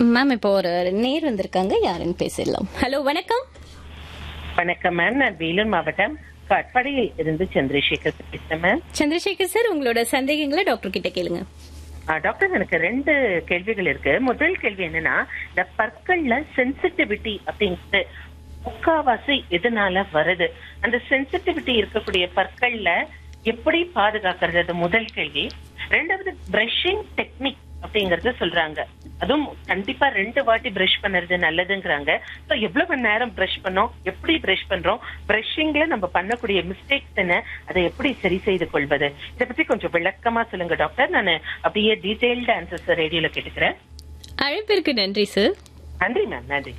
ma'am இப்போ ஒரு நேர் வந்திருக்காங்க யாருன்னு பேசிடலாம் ஹலோ வணக்கம் வணக்கம் மேம் நான் வேலூர் மாவட்டம் காட்பாடியில் இருந்து சந்திரசேகர் பேசுறேன் மேம் சந்திரசேகர் சார் உங்களோட சந்தேகங்களை டாக்டர் கிட்ட கேளுங்க ஆ, டாக்டர் எனக்கு ரெண்டு கேள்விகள் இருக்கு முதல் கேள்வி என்னன்னா இந்த பற்கள்ல சென்சிட்டிவிட்டி அப்படிங்கிறது முக்காவாசி எதனால வருது அந்த சென்சிட்டிவிட்டி இருக்கக்கூடிய பற்கள்ல எப்படி பாதுகாக்கிறது அது முதல் கேள்வி ரெண்டாவது பிரஷிங் டெக்னிக் அப்படிங்கறது சொல்றாங்க அதுவும் கண்டிப்பா ரெண்டு வாட்டி பிரஷ் பண்ணுறது நல்லதுங்கிறாங்க ஸோ எவ்வளவு மணி நேரம் பிரஷ் பண்ணோம் எப்படி பிரஷ் பண்றோம் பிரஷிங்ல நம்ம பண்ணக்கூடிய மிஸ்டேக்ஸ் என்ன அதை எப்படி சரி செய்து கொள்வது இதை பத்தி கொஞ்சம் விளக்கமா சொல்லுங்க டாக்டர் நான் அப்படியே டீடைல்டு ஆன்சர்ஸ் ரேடியோல கேட்டுக்கிறேன் அழைப்பிற்கு நன்றி சார் நன்றி மேம் நன்றி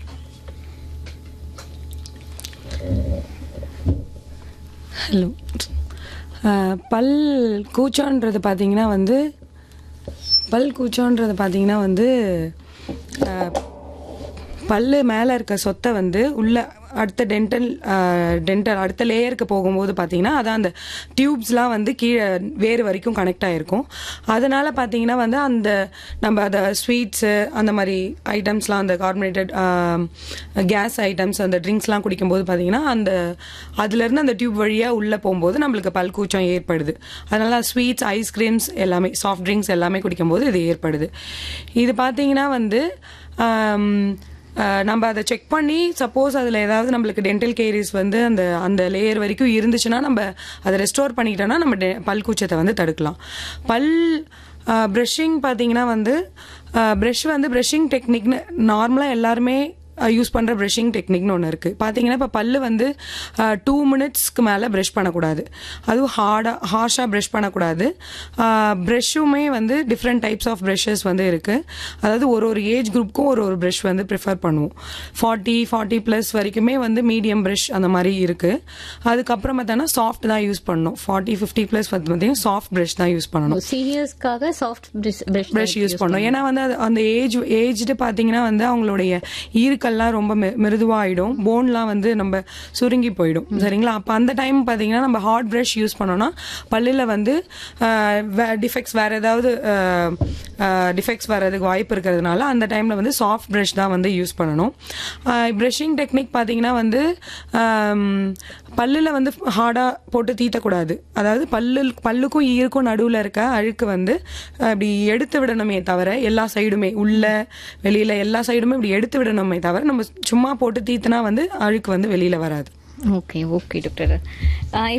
ஹலோ அஹ், பல் கூச்சம்ன்றது பார்த்தீங்கன்னா வந்து பல் கூச்சம்ன்றது பார்த்தீங்கன்னா வந்து அஹ், பல்லு மேலே இருக்க சொத்தை வந்து உள்ள அடுத்த டென்டல் டென்டல் அடுத்த லேயருக்கு போகும்போது பார்த்தீங்கன்னா அதான் அந்த டியூப்ஸ்லாம் வந்து கீழே வேறு வரைக்கும் கனெக்ட் ஆகிருக்கும் அதனால பார்த்தீங்கன்னா வந்து அந்த நம்ம அதை ஸ்வீட்ஸு அந்த மாதிரி ஐட்டம்ஸ்லாம் அந்த கார்பனேட்டட் கேஸ் ஐட்டம்ஸ் அந்த ட்ரிங்க்ஸ்லாம் குடிக்கும்போது பார்த்தீங்கன்னா அந்த அதுலேருந்து அந்த டியூப் வழியாக உள்ளே போகும்போது நம்மளுக்கு பல் கூச்சம் ஏற்படுது அதனால ஸ்வீட்ஸ் ஐஸ்கிரீம்ஸ் எல்லாமே சாஃப்ட் ட்ரிங்க்ஸ் எல்லாமே குடிக்கும்போது இது ஏற்படுது இது பார்த்தீங்கன்னா வந்து ஆம், அஹ், நம்ம அதை செக் பண்ணி சப்போஸ் அதில் ஏதாவது நம்மளுக்கு டென்டல் கேரிஸ் வந்து அந்த அந்த லேயர் வரைக்கும் இருந்துச்சுன்னா நம்ம அதை ரெஸ்டோர் பண்ணிக்கிட்டோம்னா நம்ம டெ- பல் கூச்சத்தை வந்து தடுக்கலாம் பல் ப்ரஷிங் பார்த்தீங்கன்னா வந்து ப்ரஷ் வந்து ப்ரஷிங் டெக்னிக்னு நார்மலாக எல்லாருமே யூஸ் பண்ணுற ப்ரஷிங் டெக்னிக்னு ஒன்று இருக்குது பார்த்தீங்கன்னா இப்போ பல்லு வந்து டூ மினிட்ஸ்க்கு மேலே ப்ரஷ் பண்ணக்கூடாது அதுவும் ஹார்டாக ஹார்ஷாக ப்ரஷ் பண்ணக்கூடாது ப்ரஷ்ஷுமே வந்து டிஃப்ரெண்ட் டைப்ஸ் ஆஃப் ப்ரஷஸ் வந்து இருக்குது அதாவது ஒரு ஒரு ஏஜ் குரூப்புக்கும் ஒரு ஒரு ப்ரஷ் வந்து ப்ரிஃபர் பண்ணுவோம் ஃபார்ட்டி ஃபார்ட்டி ப்ளஸ் வரைக்குமே வந்து மீடியம் ப்ரஷ் அந்த மாதிரி இருக்குது அதுக்கப்புறம் பார்த்தோன்னா சாஃப்ட் தான் யூஸ் பண்ணணும் ஃபார்ட்டி ஃபிஃப்டி ப்ளஸ் வந்து பார்த்தீங்கன்னா சாஃப்ட் ப்ரஷ் தான் யூஸ் பண்ணணும் சீனியர்ஸ்க்காக சாஃப்ட் ப்ரஷ் யூஸ் பண்ணோம் ஏன்னா வந்து அது அந்த ஏஜ் ஏஜ்டு பார்த்தீங்கன்னா வந்து அவங்களுடைய ஈறுக்கள்லாம் ரொம்ப மெ- மெருதுவாயிடும் போன்லாம் வந்து நம்ம சுருங்கி போயிடும் சரிங்களா அப்போ அந்த டைம் பார்த்தீங்கன்னா நம்ம ஹார்ட் ப்ரஷ் யூஸ் பண்ணோம்னா பல்லில் வந்து டிஃபெக்ட்ஸ் வேற ஏதாவது டிஃபெக்ட்ஸ் வர்றதுக்கு வாய்ப்பு இருக்கிறதுனால அந்த டைமில் வந்து சாஃப்ட் ப்ரஷ் தான் வந்து யூஸ் பண்ணணும் ப்ரஷிங் டெக்னிக் பார்த்தீங்கன்னா வந்து பல்லில் வந்து ஹார்டாக போட்டு தீட்டக்கூடாது அதாவது பல்லு பல்லுக்கும் ஈருக்கும் நடுவில் இருக்க அழுக்கு வந்து அஹ், இப்படி எடுத்து விடணுமே தவிர எல்லா சைடுமே உள்ள வெளியில் எல்லா சைடுமே இப்படி எடுத்து விடணுமே தவிர நம்ம சும்மா போட்டு தீத்துனா வந்து அழுக்கு வந்து வெளியில் வராது ஓகே ஓகே டாக்டர்